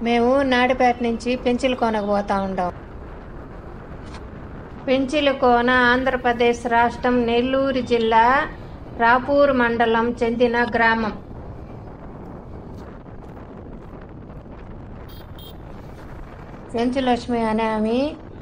మేము నాడిపేట నుంచి పెంచిల కోనకు పోతా ఉంటాం పెంచిల కోన ఆంధ్రప్రదేశ్ రాష్ట్రం నెల్లూరు జిల్లా రాపూర్ మండలం చెందిన గ్రామం చెంచులక్ష్మి అనే ఆమె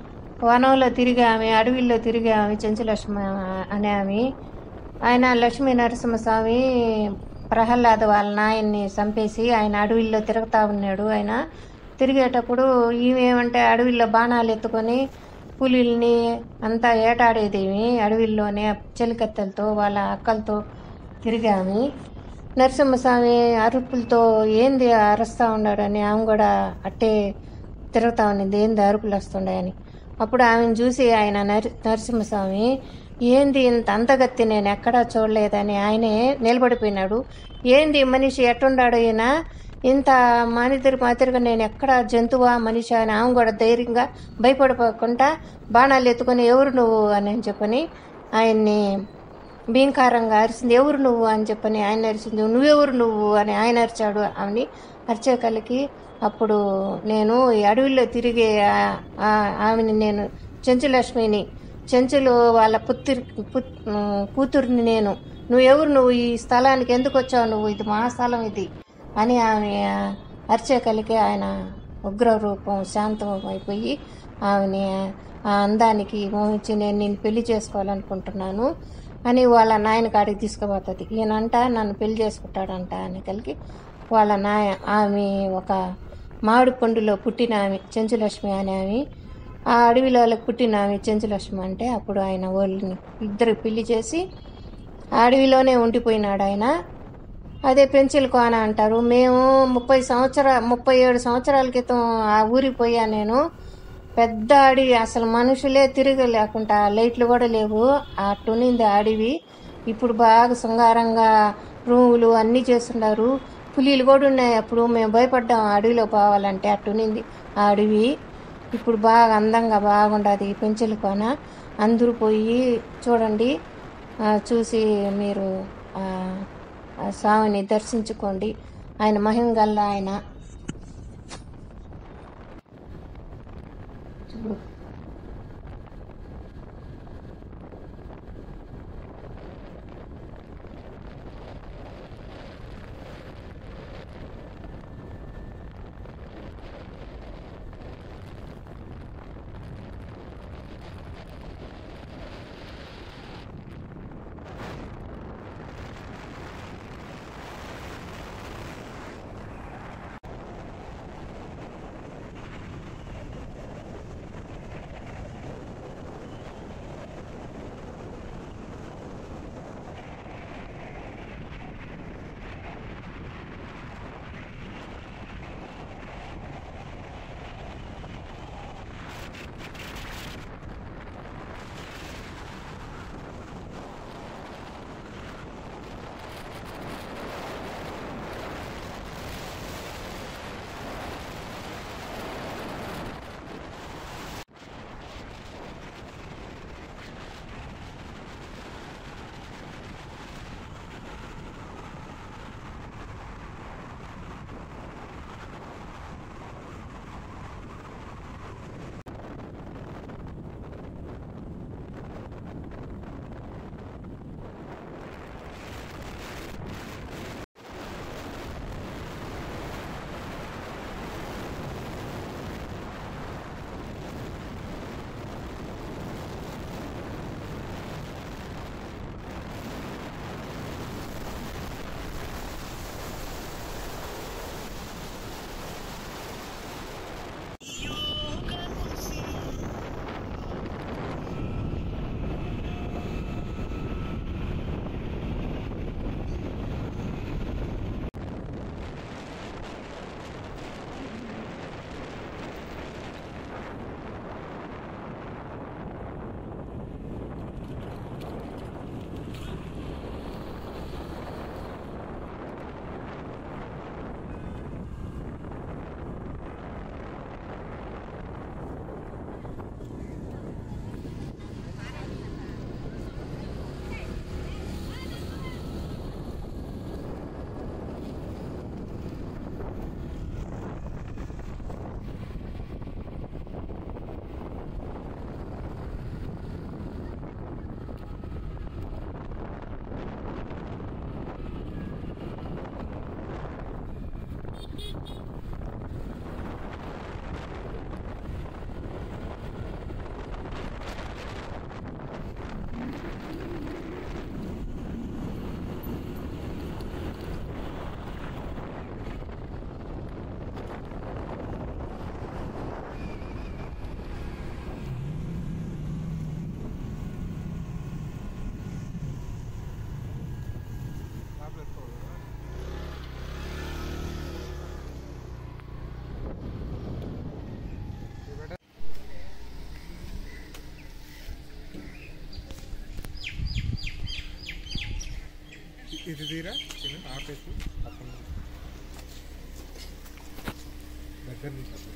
వనంలో తిరిగి ఆమె అడవిలో తిరిగి ఆమె చెంచులక్ష్మి అనే ఆమె ఆయన లక్ష్మీ నరసింహస్వామి ప్రహ్లాద వాళ్ళ నాయన్ని చంపేసి ఆయన అడవిలో తిరుగుతూ ఉన్నాడు ఆయన తిరిగేటప్పుడు ఈమెమంటే అడవిలో బాణాలు ఎత్తుకొని పులిల్ని అంతా ఏటాడేదేమి అడవిల్లోనే చెలికత్తెలతో వాళ్ళ అక్కలతో తిరిగామి నరసింహస్వామి అరుపులతో ఏంది అరుస్తూ ఉన్నాడని ఆమె కూడా అట్టే తిరుగుతా ఉన్నింది ఏంది అరుపులు వస్తుండని అప్పుడు ఆమెను చూసి ఆయన నర నరసింహస్వామి ఏంది ఇంత అంతగత్తి నేను ఎక్కడా చూడలేదని ఆయనే నిలబడిపోయినాడు ఏంది ఈ మనిషి ఎట్టుండాడు ఈయన ఇంత మానిద్దరి మాదిరిగా నేను ఎక్కడ జంతువా మనిషి అని ఆమె కూడా ధైర్యంగా భయపడిపోకుండా బాణాలు ఎత్తుకొని ఎవరు నువ్వు అని చెప్పని ఆయన్ని భీంకారంగా అరిచింది ఎవరు నువ్వు అని చెప్పని ఆయన అరిచింది నువ్వెవరు నువ్వు అని ఆయన అరిచాడు ఆమెని అరిచే కలికి అప్పుడు నేను ఈ అడవిలో తిరిగే ఆ- ఆ- ఆమెని నేను చెంచులక్ష్మిని చెంచులు వాళ్ళ పుత్తిరి పుత్- కూతుర్ని నేను నువ్వెవరు నువ్వు ఈ స్థలానికి ఎందుకు వచ్చావు నువ్వు ఇది మా స్థలం ఇది అని ఆమె అరిచే కలికి ఆయన ఉగ్ర రూపం శాంతం అయిపోయి ఆమెని ఆ అందానికి మోహించి నేను నేను పెళ్లి చేసుకోవాలనుకుంటున్నాను అని వాళ్ళ నాయన కాడికి తీసుకుపోతుంది ఈయనంట నన్ను పెళ్లి చేసుకుంటాడంట అని కలిగి వాళ్ళ నాయ ఆమె ఒక మామిడి పండులో పుట్టిన ఆమె చెంచులక్ష్మి అనే ఆమె ఆ అడవిలో వాళ్ళకి పుట్టిన ఆమె చెంచులక్ష్మి అంటే అప్పుడు ఆయన వాళ్ళని ఇద్దరు పెళ్లి చేసి ఆ అడవిలోనే ఉండిపోయినాడు ఆయన అదే పెంచిల్ కోన అంటారు మేము ముప్పై సంవత్సర ముప్పై ఏడు సంవత్సరాల క్రితం ఆ ఊరికి పోయా నేను పెద్ద అడవి అసలు మనుషులే తిరిగి లేకుండా లైట్లు కూడా లేవు అట్టునింది ఆ అడవి ఇప్పుడు బాగా శృంగారంగా రూములు అన్నీ చేస్తున్నారు పులిలు కూడా ఉన్నాయి అప్పుడు మేము భయపడ్డాం ఆ అడవిలో పోవాలంటే అట్టునింది ఆ అడవి ఇప్పుడు బాగా అందంగా బాగుండదు పెంచుల కోన అందరూ పోయి చూడండి ఆ, చూసి మీరు ఆ, ఆ స్వామిని దర్శించుకోండి ఆయన మహిమగల్ల ఆయన చూడు ఇది తీరా చిన్న ఆపేసి అక్కడ నుంచి. దగ్గర నుంచి అట్లా.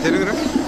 తెలుగురా